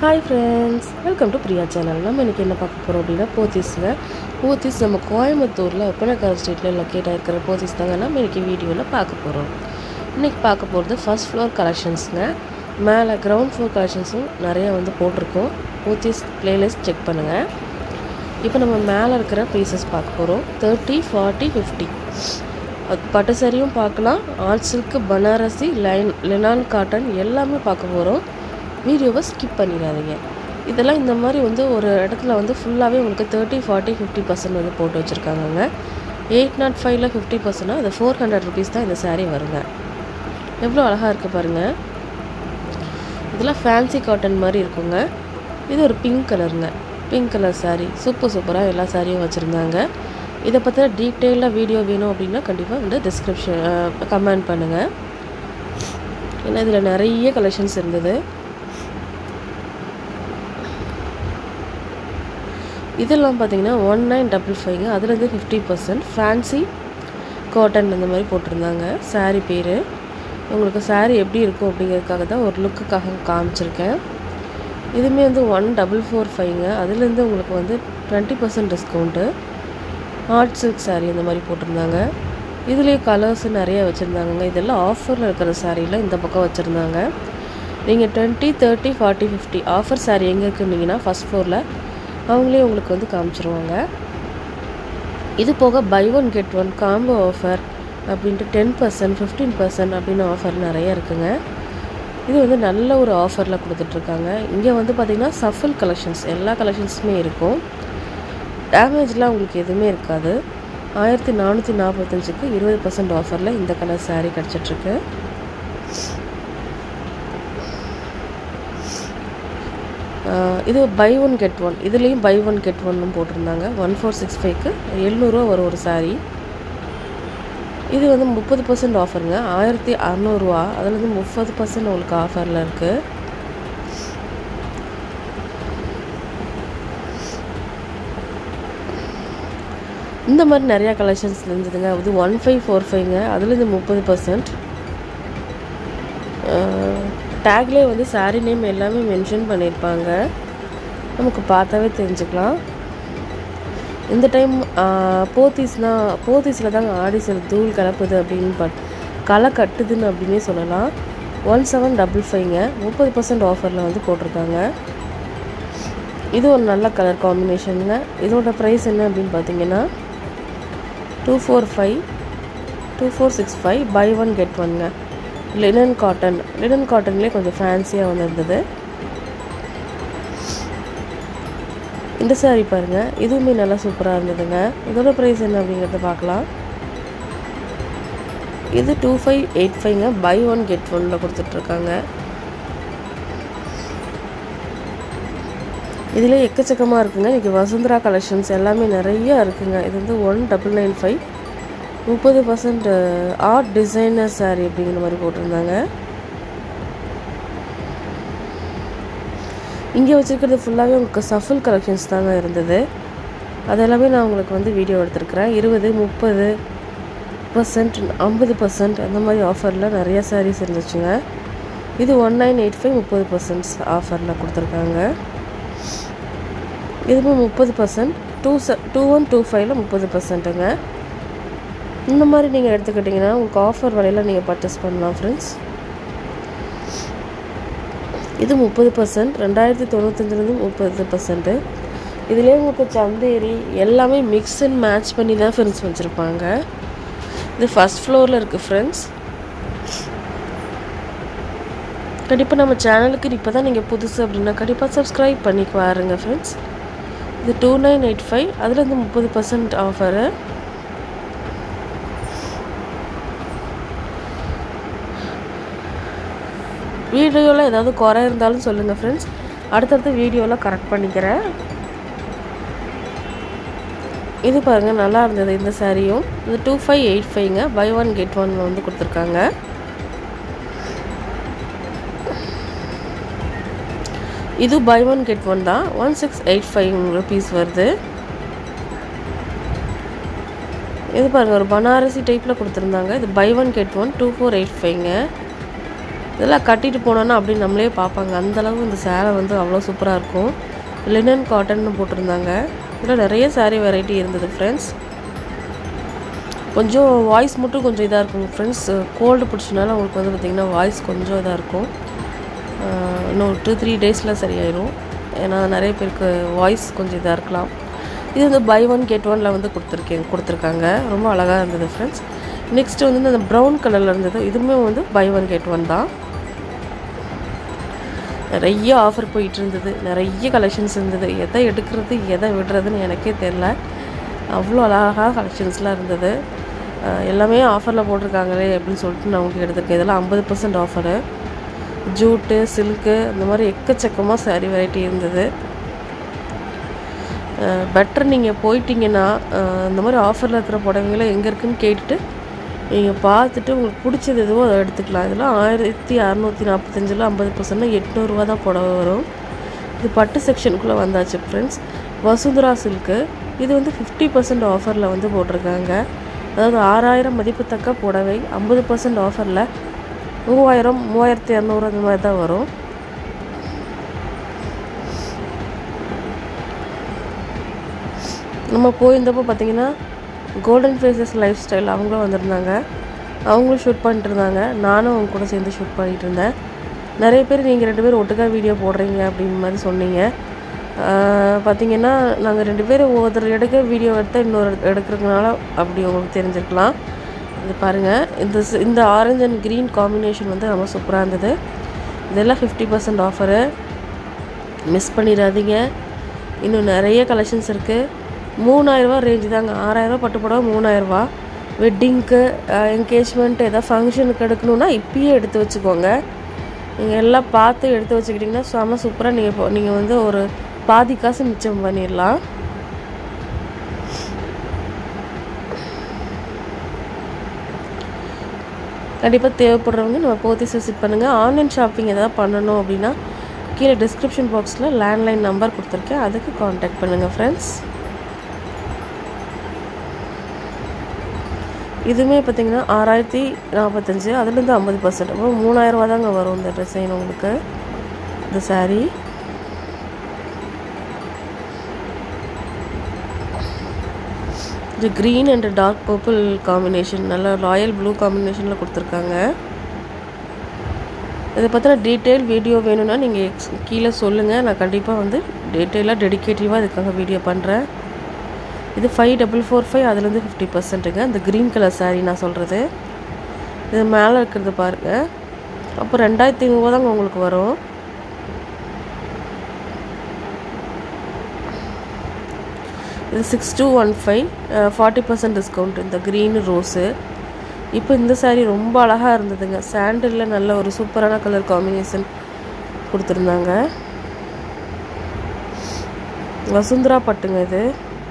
hi friends welcome to Priya channel நம்ம இன்றைக்கி என்ன பார்க்க போகிறோம் அப்படின்னா போத்தீஸில் போத்தீஸ் நம்ம கோயம்புத்தூரில் ஒப்பனக்கார ஸ்ட்ரீட்டில் லொக்கேட் ஆகிருக்கிற போத்தீஸ் தாங்க நம்ம இன்றைக்கி வீடியோவில் பார்க்க போகிறோம் இன்றைக்கி பார்க்க போகிறது ஃபர்ஸ்ட் ஃப்ளோர் கலெக்ஷன்ஸுங்க மேலே கிரவுண்ட் ஃப்ளோர் கலெக்ஷன்ஸும் நிறைய வந்து போட்டிருக்கோம் போத்தீஸ் பிளேலிஸ்ட் செக் பண்ணுங்கள் இப்போ நம்ம மேலே இருக்கிற பீசஸ் பார்க்க போகிறோம் தேர்ட்டி ஃபார்ட்டி ஃபிஃப்டி பட்டு சரியும் பார்க்கலாம் all silk Banarasi line linen cotton எல்லாமே பார்க்க போகிறோம் வீடியோவை ஸ்கிப் பண்ணிடாதீங்க இதெல்லாம் இந்த மாதிரி வந்து ஒரு இடத்துல வந்து ஃபுல்லாகவே உங்களுக்கு தேர்ட்டி ஃபார்ட்டி ஃபிஃப்டி பர்சன்ட் வந்து போட்டு வச்சுருக்காங்கங்க எயிட் நாட் ஃபைவ்ல ஃபிஃப்டி பர்சன்ட்னா அது ஃபோர் ஹண்ட்ரட் ருபீஸ் தான் இந்த saree வருங்க எவ்வளோ அழகாக இருக்குது பாருங்கள் இதெல்லாம் ஃபேன்சி காட்டன் மாதிரி இருக்குங்க இது ஒரு பிங்க் கலருங்க பிங்க் கலர் saree சூப்பர் சூப்பராக எல்லா சாரியும் வச்சுருந்தாங்க இதை பற்றின டீட்டெயிலாக வீடியோ வேணும் அப்படின்னா கண்டிப்பாக வந்து டிஸ்கிரிப்ஷன் கமெண்ட் பண்ணுங்கள் ஏன்னா இதில் நிறைய கலெக்ஷன்ஸ் இருந்தது இதெல்லாம் பார்த்தீங்கன்னா ஒன் நைன் டபுள் ஃபைவ்ங்க அதுலேருந்து ஃபிஃப்டி பர்சன்ட் ஃபேன்சி காட்டன் அந்த மாதிரி போட்டிருந்தாங்க saree பேர் உங்களுக்கு saree எப்படி இருக்கும் அப்படிங்கிறதுக்காக தான் ஒரு லுக்குக்காக காமிச்சிருக்கேன் இதுவுமே வந்து ஒன் டபுள் ஃபோர் ஃபைவ்ங்க அதுலேருந்து உங்களுக்கு வந்து twenty percent discount art silk saree அந்த மாதிரி போட்டிருந்தாங்க இதுலேயே கலர்ஸ் நிறைய வச்சுருந்தாங்கங்க இதெல்லாம் ஆஃபரில் இருக்கிற சாரியில் இந்த பக்கம் வச்சுருந்தாங்க நீங்கள் twenty thirty forty fifty offer saree எங்கே இருக்குன்னீங்கன்னா ஃபஸ்ட் ஃப்ளோரில் அவங்களே உங்களுக்கு வந்து காமிச்சிருவாங்க இது போக buy one get one combo offer அப்படின்ட்டு டென் பர்சன்ட் ஃபிஃப்டீன் பர்சன்ட் அப்படின்னு ஆஃபர் நிறைய இருக்குங்க இது வந்து நல்ல ஒரு ஆஃபரில் கொடுத்துட்ருக்காங்க இங்கே வந்து பார்த்திங்கன்னா சஃபல் கலெக்ஷன்ஸ் எல்லா கலெக்ஷன்ஸுமே இருக்கும் டேமேஜ்லாம் உங்களுக்கு எதுவுமே இருக்காது ஆயிரத்தி நானூற்றி நாற்பத்தஞ்சுக்கு இருபது பர்சன்ட் ஆஃபரில் இந்த கலர் saree கிடச்சிட்ருக்கு இது பை ஒன் கெட் ஒன் இதுலேயும் பை ஒன் கெட் ஒன்னு போட்டிருந்தாங்க ஒன் ஃபோர் சிக்ஸ் ஃபைவ்க்கு எழுநூறுவா வரும் ஒரு saree இது வந்து முப்பது பர்சன்ட் ஆஃபருங்க ஆயிரத்தி அறநூறுவா அதில் வந்து முப்பது பர்சன்ட் உங்களுக்கு ஆஃபரில் இருக்குது இந்த மாதிரி நிறையா கலெக்ஷன்ஸ் இருந்ததுங்க அது ஒன் ஃபைவ் ஃபோர் ஃபைவ்ங்க அதுலேருந்து முப்பது பர்சன்ட் டேக்லேயே வந்து saree நேம் எல்லாமே மென்ஷன் பண்ணியிருப்பாங்க நமக்கு பார்த்தாவே தெரிஞ்சுக்கலாம் இந்த டைம் போத்தீஸ்னால் போத்தீஸில் தாங்க ஆடி சேல் தூள் கலப்புது அப்படின்னு பட் களை கட்டுதுன்னு அப்படின்னே சொல்லலாம் ஒன் செவன் டபுள் ஃபைவ்ங்க முப்பது பர்சன்ட் ஆஃபரில் வந்து போட்டிருக்காங்க இது ஒரு நல்ல கலர் காம்பினேஷனுங்க இதோட ப்ரைஸ் என்ன அப்படின்னு பார்த்தீங்கன்னா two four five two four six five buy one get ஒன்ங்க லினன் காட்டன் லினன் காட்டன்லேயே கொஞ்சம் ஃபேன்சியாக வந்திருந்தது இந்த saree பாருங்கள் இதுவுமே நல்லா சூப்பராக இருந்ததுங்க இதோட ப்ரைஸ் என்ன அப்படிங்கிறத பார்க்கலாம் இது டூ ஃபைவ் எயிட் ஃபைவ்ங்க பை ஒன் கெட் ஒனில் கொடுத்துட்ருக்காங்க இதில் எக்கச்சக்கமாக இருக்குங்க இன்றைக்கி வசுந்தரா கலெக்ஷன்ஸ் எல்லாமே நிறைய இருக்குங்க இது வந்து ஒன் டபுள் நைன் ஃபைவ் முப்பது பர்சன்ட் ஆர்ட் டிசைனர் saree அப்படிங்கிற மாதிரி போட்டிருந்தாங்க இங்கே வச்சுருக்கிறது ஃபுல்லாகவே உங்களுக்கு சஃபல் கலெக்ஷன்ஸ் தாங்க இருந்தது அதெல்லாமே நான் உங்களுக்கு வந்து வீடியோ எடுத்திருக்கிறேன் இருபது முப்பது பர்சன்ட் ஐம்பது பர்சன்ட் அந்த மாதிரி ஆஃபரில் நிறைய சாரீஸ் இருந்துச்சுங்க இது ஒன் நைன் எயிட் ஃபைவ் முப்பது பர்சன்ட் ஆஃபரில் கொடுத்துருக்காங்க இதுவுமே முப்பது பர்சன்ட் டூ ச டூ ஒன் டூ ஃபைவ்ல முப்பது பர்சன்ட்டுங்க இந்த மாதிரி நீங்கள் எடுத்துக்கிட்டிங்கன்னா உங்களுக்கு ஆஃபர் விலையில் நீங்கள் பர்ச்சேஸ் பண்ணலாம் ஃப்ரெண்ட்ஸ் இது முப்பது பர்சன்ட் ரெண்டாயிரத்தி தொண்ணூத்தஞ்சிலேருந்து முப்பது பர்சன்ட்டு இதுலேயே உங்களுக்கு சந்தேரி எல்லாமே மிக்ஸ் அண்ட் மேட்ச் பண்ணி தான் ஃப்ரெண்ட்ஸ் வச்சுருப்பாங்க இது ஃபஸ்ட் ஃப்ளோரில் இருக்குது ஃப்ரெண்ட்ஸ் கண்டிப்பாக நம்ம சேனலுக்கு இப்போ தான் நீங்கள் புதுசு அப்படின்னா கண்டிப்பாக சப்ஸ்கிரைப் பண்ணி பாருங்க ஃப்ரெண்ட்ஸ் இது டூ நைன் எயிட் ஃபைவ் அதில் வந்து முப்பது பர்சன்ட் ஆஃபரு வீடியோவில் ஏதாவது குறை இருந்தாலும் சொல்லுங்கள் ஃப்ரெண்ட்ஸ் அடுத்தடுத்த வீடியோவில் கரெக்ட் பண்ணிக்கிறேன் இது பாருங்கள் நல்லா இருந்தது இந்த சாரியும் இது டூ ஃபைவ் எயிட் ஃபைவ்ங்க பை ஒன் கெட் ஒன் வந்து கொடுத்துருக்காங்க இது பை ஒன் கெட் ஒன் தான் one six eight five rupees வருது இது பாருங்கள் ஒரு பனாரசி டைப்பில் கொடுத்துருந்தாங்க இது buy one get one two four eight ஃபைவ்ங்க இதெல்லாம் கட்டிட்டு போனோன்னா அப்படி நம்மளே பார்ப்பாங்க அந்தளவு இந்த சேலை வந்து அவ்வளோ சூப்பராக இருக்கும் லினன் காட்டன்னு போட்டிருந்தாங்க இதில் நிறைய saree வெரைட்டி இருந்தது ஃப்ரெண்ட்ஸ் கொஞ்சம் வாய்ஸ் மட்டும் கொஞ்சம் இதாக இருக்கும் ஃப்ரெண்ட்ஸ் கோல்டு பிடிச்சனால உங்களுக்கு வந்து பார்த்திங்கன்னா வாய்ஸ் கொஞ்சம் இதாக இருக்கும் ஆஹ் இன்னும் டூ த்ரீ டேஸில் சரியாயிடும் ஏன்னா நிறைய பேருக்கு வாய்ஸ் கொஞ்சம் இதாக இருக்கலாம் இது வந்து பை ஒன் கெட் ஒனில் வந்து கொடுத்துருக்கேன் கொடுத்துருக்காங்க ரொம்ப அழகாக இருந்தது ஃப்ரெண்ட்ஸ் நெக்ஸ்ட் வந்து அந்த ப்ரௌன் கலரில் இருந்தது இதுவுமே வந்து பை ஒன் கெட் ஒன் தான் நிறைய ஆஃபர் போயிட்டு இருந்தது நிறைய கலெக்ஷன்ஸ் இருந்தது எதை எடுக்கிறது எதை விடுறதுன்னு எனக்கே தெரில அவ்வளோ அழகாக கலெக்ஷன்ஸ்லாம் இருந்தது அஹ் எல்லாமே ஆஃபரில் போட்டிருக்காங்களே அப்படின்னு சொல்லிட்டு நான் உங்களுக்கு எடுத்திருக்கேன் இதெல்லாம் ஐம்பது பர்சன்ட் ஆஃபரு ஜூட்டு சில்க்கு இந்த மாதிரி எக்கச்சக்கமாக saree வெரைட்டி இருந்தது பெட்டர் நீங்கள் போயிட்டீங்கன்னா அஹ் இந்த மாதிரி ஆஃபரில் இருக்கிற புடவைங்களை எங்கே இருக்குன்னு கேட்டுட்டு நீங்கள் பார்த்துட்டு உங்களுக்கு பிடிச்சது எதுவோ அதை எடுத்துக்கலாம் இதெல்லாம் ஆயிரத்தி அறநூற்றி நாற்பத்தஞ்சில் ஐம்பது பர்சன்ட் எட்நூறுரூவா தான் புடவை வரும் இது பட்டு செக்ஷனுக்குள்ளே வந்தாச்சு ஃப்ரெண்ட்ஸ் வசுந்தரா சில்க்கு இது வந்து ஃபிஃப்டி பர்சன்ட் ஆஃபரில் வந்து போட்டிருக்காங்க அதாவது ஆறாயிரம் மதிப்புத்தக்க புடவை ஐம்பது பர்சன்ட் ஆஃபரில் மூவாயிரம் மூவாயிரத்தி இரநூறு அந்த மாதிரி தான் வரும் நம்ம போயிருந்தப்போ பார்த்தீங்கன்னா கோல்டன் ஃபேஸஸ் லைஃப் ஸ்டைல் அவங்களும் வந்திருந்தாங்க அவங்களும் ஷூட் பண்ணிட்டு இருந்தாங்க நானும் அவங்க கூட சேர்ந்து ஷூட் பண்ணிட்டு இருந்தேன் நிறைய பேர் நீங்கள் ரெண்டு பேரும் ஒட்டுக்கா வீடியோ போடுறீங்க அப்படின்னு மாதிரி சொன்னீங்க ஆஹ் பார்த்தீங்கன்னா நாங்கள் ரெண்டு பேரும் ஒவ்வொருத்தர் எடுக்க வீடியோ எடுத்தால் இன்னொரு எடுக்கிறதுனால அப்படி உங்களுக்கு தெரிஞ்சிருக்கலாம் இது பாருங்கள் இந்த ஸ்- இந்த ஆரஞ்சு அண்ட் க்ரீன் காம்பினேஷன் வந்து ரொம்ப சூப்பராக இருந்தது இதெல்லாம் ஃபிஃப்டி பர்சன்ட் ஆஃபரு மிஸ் பண்ணிடாதீங்க இன்னும் நிறைய கலெக்ஷன்ஸ் இருக்குது மூணாயிரரூவா ரேஞ்சு தாங்க ஆறாயிரரூவா பட்டு புடவை மூணாயிரரூவா வெட்டிங்க்கு என்கேஜ்மெண்ட் ஏதாவது ஃபங்க்ஷனுக்கு எடுக்கணுன்னா இப்பயே எடுத்து வச்சுக்கோங்க நீங்கள் எல்லாம் பார்த்து எடுத்து வச்சுக்கிட்டிங்கன்னா செம சூப்பராக நீங்கள் இப்போ நீங்கள் வந்து ஒரு பாதி காசு மிச்சம் பண்ணிடலாம் கண்டிப்பாக தேவைப்படுறவங்க நம்ம போத்தீஸ் விசிட் பண்ணுங்கள் ஆன்லைன் ஷாப்பிங் எதாவது பண்ணணும் அப்படின்னா கீழே டிஸ்கிரிப்ஷன் பாக்ஸில் லேண்ட்லைன் நம்பர் கொடுத்துருக்கேன் அதுக்கு காண்டாக்ட் பண்ணுங்கள் ஃப்ரெண்ட்ஸ் இதுவுமே பார்த்தீங்கன்னா ஆறாயிரத்தி நாற்பத்தஞ்சு அதுலேருந்து ஐம்பது பர்சன்ட் அப்போ மூணாயிரரூவா தாங்க வரும் இந்த டிசைன் உங்களுக்கு இந்த saree இது green and dark purple combination நல்ல ராயல் ப்ளூ காம்பினேஷனில் கொடுத்துருக்காங்க இதை பற்றின டீட்டெயில் வீடியோ வேணும்னா நீங்கள் எக்ஸ் கீழே சொல்லுங்கள் நான் கண்டிப்பாக வந்து டீட்டெயிலாக டெடிகேட்டிவாக இதுக்காக வீடியோ பண்ணுறேன் இது ஃபைவ் டபுள் ஃபோர் ஃபைவ் அதுலேருந்து ஃபிஃப்டி பர்சன்ட்டுங்க இந்த க்ரீன் கலர் saree நான் சொல்கிறது இது மேலே இருக்கிறது பாருங்கள் அப்போ ரெண்டாயிரத்தி ஐநூறுவா தாங்க உங்களுக்கு வரும் இது six two one five forty percent discount இந்த க்ரீன் ரோஸு இப்போ இந்த saree ரொம்ப அழகாக இருந்ததுங்க சாண்டிலில் நல்ல ஒரு சூப்பரான கலர் காம்பினேஷன் கொடுத்துருந்தாங்க வசுந்தரா பட்டுங்க இது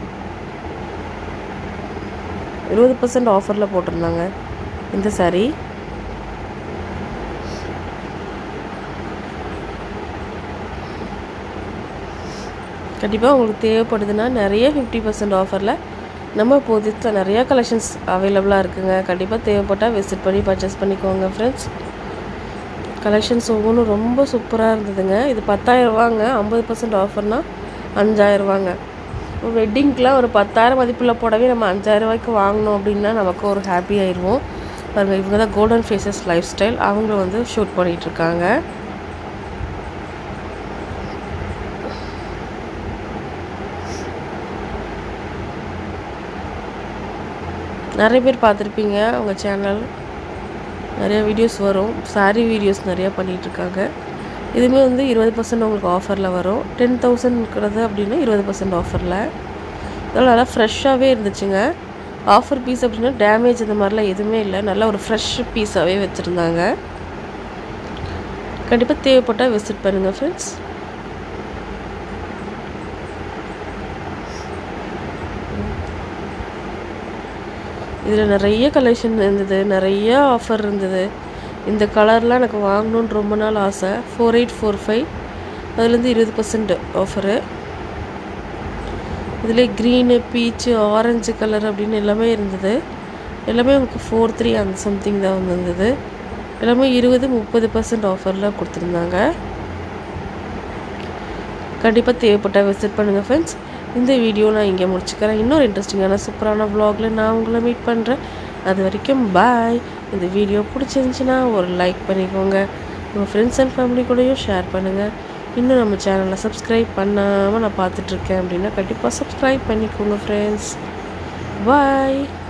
இருபது பர்சன்ட் ஆஃபரில் போட்டிருந்தாங்க இந்த saree கண்டிப்பாக உங்களுக்கு தேவைப்படுதுன்னா நிறைய ஃபிஃப்டி பர்சன்ட் ஆஃபரில் நம்ம போதித்தில் நிறைய கலெக்ஷன்ஸ் அவைலபிளாக இருக்குங்க கண்டிப்பாக தேவைப்பட்டால் விசிட் பண்ணி பர்ச்சேஸ் பண்ணிக்கோங்க ஃப்ரெண்ட்ஸ் கலெக்ஷன்ஸ் ஒவ்வொன்றும் ரொம்ப சூப்பராக இருந்ததுங்க இது பத்தாயிரரூவாங்க ஐம்பது பர்சன்ட் ஆஃபர்னால் அஞ்சாயிரரூவாங்க வெட்டிங்க்கெலாம் ஒரு பத்தாயிரம் மதிப்புள்ள புடவை நம்ம அஞ்சாயிரம் ரூபாய்க்கு வாங்கினோம் அப்படின்னா நமக்கு ஒரு ஹாப்பி ஆயிடுவோம் பாருங்க இவங்க தான் கோல்டன் ஃபேஸஸ் லைஃப் ஸ்டைல் அவங்க வந்து ஷூட் பண்ணிகிட்டு இருக்காங்க நிறைய பேர் பார்த்துருப்பீங்க அவங்க சேனல் நிறைய வீடியோஸ் வரும் saree வீடியோஸ் நிறையா பண்ணிகிட்ருக்காங்க இதுவுமே வந்து இருபது பர்சன்ட் உங்களுக்கு ஆஃபரில் வரும் டென் தௌசண்ட் இருக்கிறது அப்படின்னா இருபது பர்சன்ட் ஆஃபரில் இதெல்லாம் நல்லா ஃப்ரெஷ்ஷாகவே இருந்துச்சுங்க ஆஃபர் பீஸ் அப்படின்னா டேமேஜ் இந்த மாதிரிலாம் எதுவுமே இல்லை நல்ல ஒரு ஃப்ரெஷ் பீஸாகவே வச்சுருந்தாங்க கண்டிப்பாக தேவைப்பட்டால் விசிட் பண்ணுங்கள் ஃப்ரெண்ட்ஸ் இதில் நிறைய கலெக்ஷன் இருந்தது நிறைய ஆஃபர் இருந்தது இந்த கலர்லாம் எனக்கு வாங்கணுன்னு ரொம்ப நாள் ஆசை ஃபோர் எயிட் ஃபோர் ஃபைவ் அதுலேருந்து இருபது பர்சன்ட் ஆஃபரு இதில் க்ரீனு பீச்சு ஆரஞ்சு கலர் அப்படின்னு எல்லாமே இருந்தது எல்லாமே உங்களுக்கு ஃபோர் த்ரீ அந்த சம்திங் தான் வந்திருந்தது எல்லாமே இருபது முப்பது பர்சன்ட் ஆஃபரில் கொடுத்துருந்தாங்க கண்டிப்பாக தேவைப்பட்டால் விசிட் பண்ணுங்கள் ஃப்ரெண்ட்ஸ் இந்த வீடியோ நான் இங்கே முடிச்சுக்கிறேன் இன்னொரு இன்ட்ரெஸ்டிங்கான சூப்பரான vlogல நான் உங்களை மீட் பண்ணுறேன் அது வரைக்கும் பாய் இந்த வீடியோ பிடிச்சிருந்துச்சின்னா ஒரு லைக் பண்ணிக்கோங்க உங்கள் ஃப்ரெண்ட்ஸ் அண்ட் ஃபேமிலி கூடயும் ஷேர் பண்ணுங்கள் இன்னும் நம்ம சேனலை சப்ஸ்கிரைப் பண்ணாமல் நான் பார்த்துட்ருக்கேன் அப்படின்னா கண்டிப்பாக சப்ஸ்கிரைப் பண்ணிக்கோங்க ஃப்ரெண்ட்ஸ் பாய்